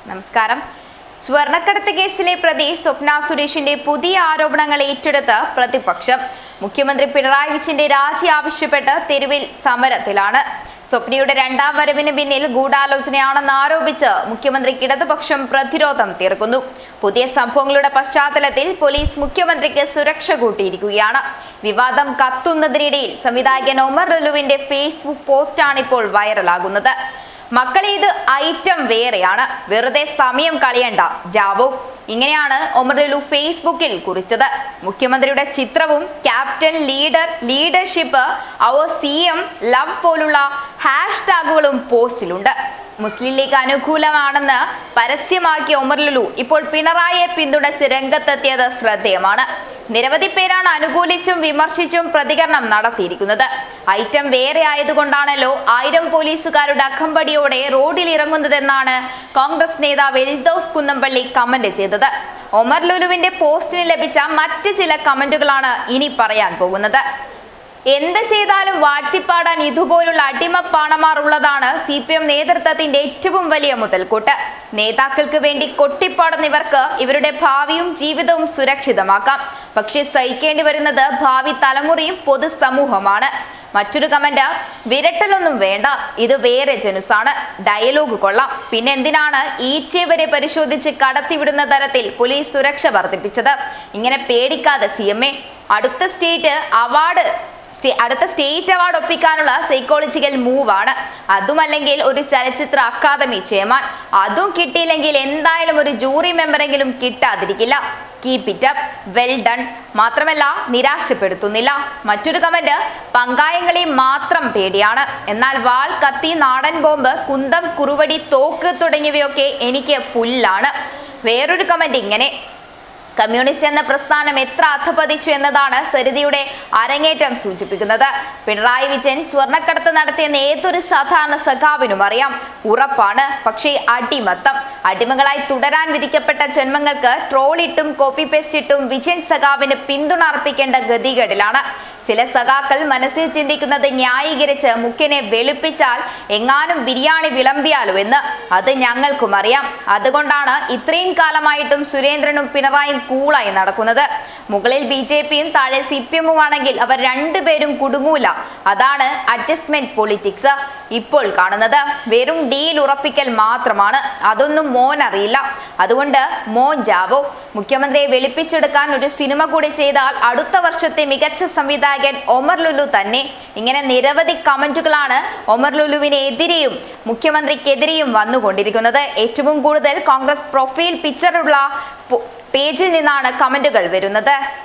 നമസ്കാരം സ്വർണ്ണക്കടത്ത് കേസിലെ പ്രതി സ്വപ്ന സുരേഷിന്റെ പുതിയ ആരോപണങ്ങൾ ഏറ്റെടുത്ത് പ്രതിപക്ഷം മുഖ്യമന്ത്രി പിണറായി വിജയന്റെ രാജി ആവശ്യപ്പെട്ട് തെരുവിൽ സമരത്തിലാണ് സ്വപ്നയുടെ രണ്ടാം വരവിന് പിന്നിൽ ഗൂഢാലോചനയാണെന്ന് ആരോപിച്ച് മുഖ്യമന്ത്രിക്ക് ഇടതുപക്ഷം പ്രതിരോധം തീർക്കുന്നു പുതിയ സംഭവങ്ങളുടെ പശ്ചാത്തലത്തിൽ പോലീസ് മുഖ്യമന്ത്രിക്ക് സുരക്ഷ കൂട്ടിയിരിക്കുകയാണ് വിവാദം കത്തുന്നതിനിടയിൽ സംവിധായകൻ ഒമർ ലുലുവിന്റെ ഫേസ്ബുക്ക് പോസ്റ്റാണ് ഇപ്പോൾ വൈറലാകുന്നത് മക്കളെ ഇത് ഐറ്റം വേറെയാണ് വെറുതെ സമയം കളയണ്ട ജാവോ ഇങ്ങനെയാണ് ഒമർ ലുലു ഫേസ്ബുക്കിൽ കുറിച്ചത് മുഖ്യമന്ത്രിയുടെ ചിത്രവും captain leader leadership our C M love പോലുള്ള ഹാഷ്ടാഗുകളും പോസ്റ്റിലുണ്ട് മുസ്ലിം ലീഗ് അനുകൂലമാണെന്ന് പരസ്യമാക്കിയ ഒമർ ലുലു ഇപ്പോൾ പിണറായിയെ പിന്തുണച്ച് രംഗത്തെത്തിയത് ശ്രദ്ധേയമാണ് നിരവധി പേരാണ് അനുകൂലിച്ചും വിമർശിച്ചും പ്രതികരണം നടത്തിയിരിക്കുന്നത് ഐറ്റം വേറെ ആയതുകൊണ്ടാണല്ലോ ആയിരം പോലീസുകാരുടെ അകമ്പടിയോടെ റോഡിൽ ഇറങ്ങുന്നതെന്നാണ് കോൺഗ്രസ് നേതാവ് എൽദോസ് കുന്നമ്പള്ളി കമന്റ് ചെയ്തത് ഒമർ ലുലുവിന്റെ പോസ്റ്റിന് ലഭിച്ച മറ്റ് ചില കമന്റുകളാണ് ഇനി പറയാൻ പോകുന്നത് എന്ത് ചെയ്താലും വാഴ്ത്തിപ്പാടാൻ ഇതുപോലുള്ള അടിമപ്പാണമാർ ഉള്ളതാണ് സി പി എം നേതൃത്വത്തിന്റെ ഏറ്റവും വലിയ മുതൽക്കൂട്ട് നേതാക്കൾക്ക് വേണ്ടി കൊട്ടിപ്പാടുന്നവർക്ക് ഇവരുടെ ഭാവിയും ജീവിതവും സുരക്ഷിതമാക്കാം പക്ഷെ സഹിക്കേണ്ടി വരുന്നത് ഭാവി തലമുറയും പൊതുസമൂഹമാണ് മറ്റൊരു കമന്റ് വിരട്ടലൊന്നും വേണ്ട ഇത് വേറെ ജനുസാണ് ഡയലോഗ് കൊള്ളാം പിന്നെ എന്തിനാണ് ഈച്ചയെ വരെ പരിശോധിച്ച് കടത്തിവിടുന്ന തരത്തിൽ പോലീസ് സുരക്ഷ വർദ്ധിപ്പിച്ചത് ഇങ്ങനെ പേടിക്കാതെ സി അടുത്ത സ്റ്റേറ്റ് അവാർഡ് സ്റ്റേ- അടുത്ത സ്റ്റേറ്റ് അവാർഡ് ഒപ്പിക്കാനുള്ള സൈക്കോളജിക്കൽ മൂവ് ആണ് അതുമല്ലെങ്കിൽ ഒരു ചലച്ചിത്ര അക്കാദമി ചെയർമാൻ അതും കിട്ടിയില്ലെങ്കിൽ എന്തായാലും ഒരു ജൂറി മെമ്പറെങ്കിലും കിട്ടാതിരിക്കില്ല keep it up well done മാത്രമല്ല നിരാശപ്പെടുത്തുന്നില്ല മറ്റൊരു കമന്റ് പങ്കായങ്ങളെ മാത്രം പേടിയാണ് എന്നാൽ വാൾ കത്തി നാടൻ ബോംബ് കുന്തം കുറുവടി തോക്ക് തുടങ്ങിയവയൊക്കെ എനിക്ക് പുല്ലാണ് വേറൊരു കമന്റ് ഇങ്ങനെ കമ്മ്യൂണിസ്റ്റ് എന്ന പ്രസ്ഥാനം എത്ര അധപതിച്ചു എന്നതാണ് സരിതയുടെ അരങ്ങേറ്റം സൂചിപ്പിക്കുന്നത് പിണറായി വിജയൻ സ്വർണ്ണക്കടത്ത് നടത്തിയെന്ന് ഏതൊരു സാധാരണ സഖാവിനും അറിയാം ഉറപ്പാണ് പക്ഷേ അടിമത്തം അടിമകളായി തുടരാൻ വിധിക്കപ്പെട്ട ജന്മങ്ങൾക്ക് ട്രോളിട്ടും കോപ്പി പേസ്റ്റ് ഇട്ടും വിജയൻ സഖാവിന് പിന്തുണ അർപ്പിക്കേണ്ട ഗതികേടിലാണ് ചില സഖാക്കൾ മനസ്സിൽ ചിന്തിക്കുന്നത് ന്യായീകരിച്ച് മുഖ്യനെ വെളുപ്പിച്ചാൽ എങ്ങാനും ബിരിയാണി വിളമ്പിയാലോ എന്ന് അത് ഞങ്ങൾക്കും അറിയാം അതുകൊണ്ടാണ് ഇത്രയും കാലമായിട്ടും സുരേന്ദ്രനും പിണറായും കൂളായി നടക്കുന്നത് മുകളിൽ ബി ജെ പിയും താഴെ സി പി എമ്മും ആണെങ്കിൽ അവർ രണ്ടുപേരും കുടുങ്ങൂല അതാണ് അഡ്ജസ്റ്റ്മെന്റ് പൊളിറ്റിക്സ് ഇപ്പോൾ കാണുന്നത് വെറും ഡീൽ ഉറപ്പിക്കൽ മാത്രമാണ് അതൊന്നും മോൻ അറിയില്ല അതുകൊണ്ട് മോൻ ജാവോ മുഖ്യമന്ത്രിയെ വെളുപ്പിച്ചെടുക്കാൻ ഒരു സിനിമ കൂടി ചെയ്താൽ അടുത്ത വർഷത്തെ മികച്ച സംവിധായകൻ ഒമർ ലുലു തന്നെ ഇങ്ങനെ നിരവധി കമന്റുകളാണ് ഒമർ ലുലുവിനെതിരെയും മുഖ്യമന്ത്രിക്കെതിരെയും വന്നുകൊണ്ടിരിക്കുന്നത് ഏറ്റവും കൂടുതൽ കോൺഗ്രസ് പ്രൊഫൈൽ പിക്ചറുള്ള പോ- പേജിൽ നിന്നാണ് കമന്റുകൾ വരുന്നത്